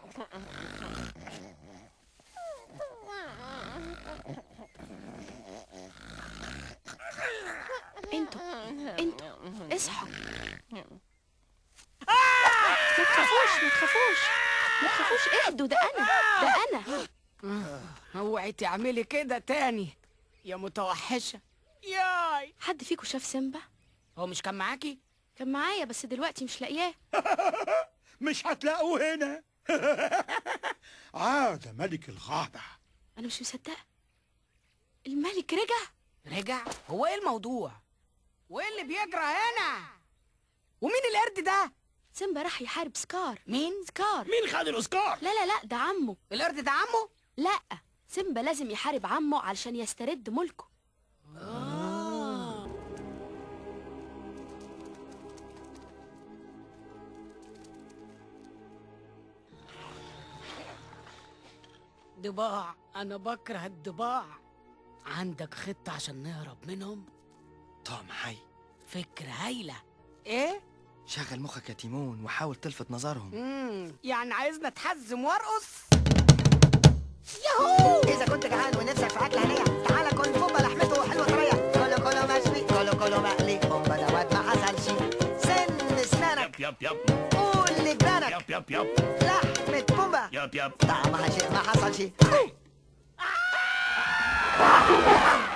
انتوا انتوا اصحوا ما تخافوش ما تخافوش ما تخافوش اهدوا ده انا ده انا اوعي تعملي كده تاني يا متوحشة ياي حد فيكم شاف سيمبا هو مش كان معاكي؟ كان معايا بس دلوقتي مش لاقياه مش هتلاقوه هنا عاد ملك الغابة انا مش مصدقه الملك رجع رجع؟ هو ايه الموضوع؟ وايه اللي بيجرى هنا؟ ومين القرد ده؟ سيمبا راح يحارب سكار مين؟ سكار مين خد الأوسكار؟ لا لا لا ده عمه القرد ده عمه؟ لا سيمبا لازم يحارب عمه علشان يسترد ملكه ضباع انا بكره الضباع عندك خطة عشان نهرب منهم؟ طعم حي فكرة هايلة ايه؟ شغل مخك يا تيمون وحاول تلفت نظرهم مم. يعني عايزنا اتحزم وارقص؟ إذا كنت جعان ونفسك في أكل هنية تعالى كل بومبا لحمته حلوة طرية كله كله مشوي كله كله مقلي بومبا دوت ما حصلش سن اسنانك يب يب يب قول لجيرانك يب يب يب لحمة بومبا يب يب طعمها شيء ما حصلش